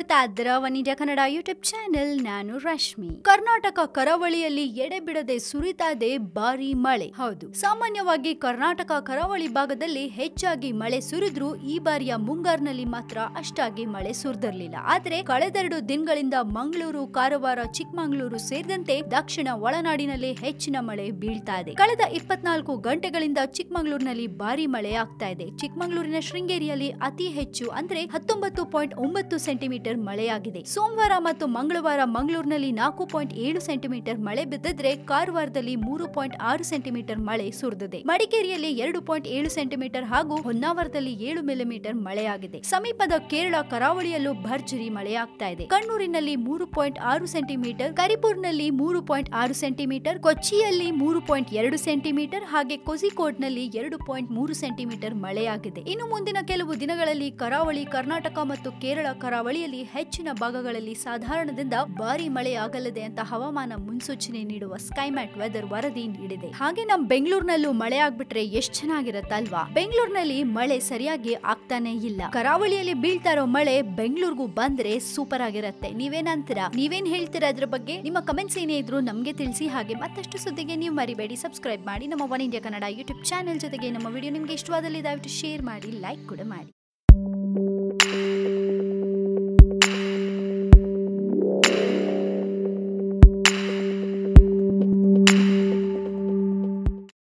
ನೋಡ್ತಾ ಇದ್ದೀರಾ One India Kannada YouTube channel ನಾನು ರಶ್ಮಿ ಕರ್ನಾಟಕ ಕರಾವಳಿಯಲ್ಲಿ ಎಡೆಬಿಡದೆ ಸುರಿತಾ ಇದೆ ಭಾರಿ ಮಳೆ ಹೌದು ಸಾಮಾನ್ಯವಾಗಿ ಕರ್ನಾಟಕ ಕರಾವಳಿ ಭಾಗದಲ್ಲಿ ಹೆಚ್ಚಾಗಿ ಮಳೆ ಸುರಿದ್ರೂ ಈ ಬಾರಿಯ ಮುಂಗಾರಿನಲ್ಲಿ ಮಾತ್ರ ಅಷ್ಟಾಗಿ ಮಳೆ ಸುರಿದಿರಲಿಲ್ಲ ಆದ್ರೆ ಕಳೆದೆರಡು ದಿನಗಳಿಂದ ಮಂಗಳೂರು ಕಾರವಾರ ಚಿಕ್ಕಮಗಳೂರು ಸೇರಿದಂತೆ ದಕ್ಷಿಣ ಒಳನಾಡಿನಲ್ಲಿ ಹೆಚ್ಚಿನ ಮಳೆ ಬೀಳ್ತಾ ಇದೆ ಕಳೆದ ಇಪ್ಪತ್ನಾಲ್ಕು ಗಂಟೆಗಳಿಂದ ಚಿಕ್ಕಮಗಳೂರಿನಲ್ಲಿ ಭಾರಿ ಮಳೆ ಆಗ್ತಾ ಇದೆ ಚಿಕ್ಕಮಗಳೂರಿನ ಶೃಂಗೇರಿಯಲ್ಲಿ ಅತಿ ಹೆಚ್ಚು ಅಂದ್ರೆ ಹತ್ತೊಂಬತ್ತು ಪಾಯಿಂಟ್ ಒಂಬತ್ತು ಸೆಂಟಿಮೀಟರ್ ಮಳೆಯಾಗಿದೆ ಸೋಮವಾರ ಮತ್ತು ಮಂಗಳವಾರ ಮಂಗಳೂರಿನಲ್ಲಿ ನಾಲ್ಕು ಪಾಯಿಂಟ್ ಏಳು ಸೆಂಟಿಮೀಟರ್ ಮಳೆ ಬಿದ್ದಿದ್ರೆ ಕಾರವಾರದಲ್ಲಿ ಮೂರು ಪಾಯಿಂಟ್ ಆರು ಸೆಂಟಿಮೀಟರ್ ಮಳೆ ಸುರಿದಿದೆ ಮಡಿಕೇರಿಯಲ್ಲಿ ಎರಡು ಪಾಯಿಂಟ್ ಏಳು ಸೆಂಟಿಮೀಟರ್ ಹಾಗೂ ಹೊನ್ನಾವರದಲ್ಲಿ ಏಳು ಮಿಲಿಮೀಟರ್ ಮಳೆಯಾಗಿದೆ ಸಮೀಪದ ಕೇರಳ ಕರಾವಳಿಯಲ್ಲೂ ಭರ್ಜರಿ ಮಳೆಯಾಗ್ತಾ ಇದೆ ಕಣ್ಣೂರಿನಲ್ಲಿ ಮೂರು ಪಾಯಿಂಟ್ ಆರು ಸೆಂಟಿಮೀಟರ್ ಕರಿಪುರ್ನಲ್ಲಿ ಮೂರು ಪಾಯಿಂಟ್ ಆರು ಸೆಂಟಿಮೀಟರ್ ಕೊಚ್ಚಿಯಲ್ಲಿ ಮೂರು ಪಾಯಿಂಟ್ ಎರಡು ಸೆಂಟಿಮೀಟರ್ ಹಾಗೆ ಕೋಸಿಕೋಡ್ನಲ್ಲಿ ಎರಡು ಪಾಯಿಂಟ್ ಮೂರು ಸೆಂಟಿಮೀಟರ್ ಮಳೆಯಾಗಿದೆ ಇನ್ನು ಮುಂದಿನ ಕೆಲವು ದಿನಗಳಲ್ಲಿ ಕರಾವಳಿ ಕರ್ನಾಟಕ ಮತ್ತು ಕೇರಳ ಕರಾವಳಿಯಲ್ಲಿ ಹೆಚ್ಚಿನ ಭಾಗಗಳಲ್ಲಿ ಸಾಧಾರಣದಿಂದ ಭಾರಿ ಮಳೆಯಾಗಲಿದೆ ಅಂತ ಹವಾಮಾನ ಮುನ್ಸೂಚನೆ ನೀಡುವ ಸ್ಕೈಮ್ಯಾಟ್ ವೆದರ್ ವರದಿ ನೀಡಿದೆ ಹಾಗೆ ನಮ್ ಬೆಂಗಳೂರಿನಲ್ಲೂ ಮಳೆ ಆಗ್ಬಿಟ್ರೆ ಎಷ್ಟ್ ಚೆನ್ನಾಗಿರತ್ತಲ್ವಾ ಬೆಂಗಳೂರಿನಲ್ಲಿ ಮಳೆ ಸರಿಯಾಗಿ ಆಗ್ತಾನೆ ಇಲ್ಲ ಕರಾವಳಿಯಲ್ಲಿ ಬೀಳ್ತಾ ಇರೋ ಮಳೆ ಬೆಂಗಳೂರಿಗೂ ಬಂದ್ರೆ ಸೂಪರ್ ಆಗಿರತ್ತೆ ನೀವೇನಂತೀರಾ ನೀವೇನ್ ಹೇಳ್ತೀರಾ ಅದ್ರ ಬಗ್ಗೆ ನಿಮ್ಮ ಕಮೆಂಟ್ಸ್ ಏನೇ ಇದ್ರು ನಮ್ಗೆ ತಿಳಿಸಿ ಹಾಗೆ ಮತ್ತಷ್ಟು ಸುದ್ದಿಗೆ ನೀವು ಮರಿಬೇಡಿ ಸಬ್ಸ್ಕ್ರೈಬ್ ಮಾಡಿ ನಮ್ಮ One India Kannada YouTube channel ಜೊತೆಗೆ ನಮ್ಮ ವಿಡಿಯೋ ನಿಮ್ಗೆ ಇಷ್ಟವಾದಲ್ಲಿ ದಯವಿಟ್ಟು ಶೇರ್ ಮಾಡಿ ಲೈಕ್ ಕೂಡ ಮಾಡಿ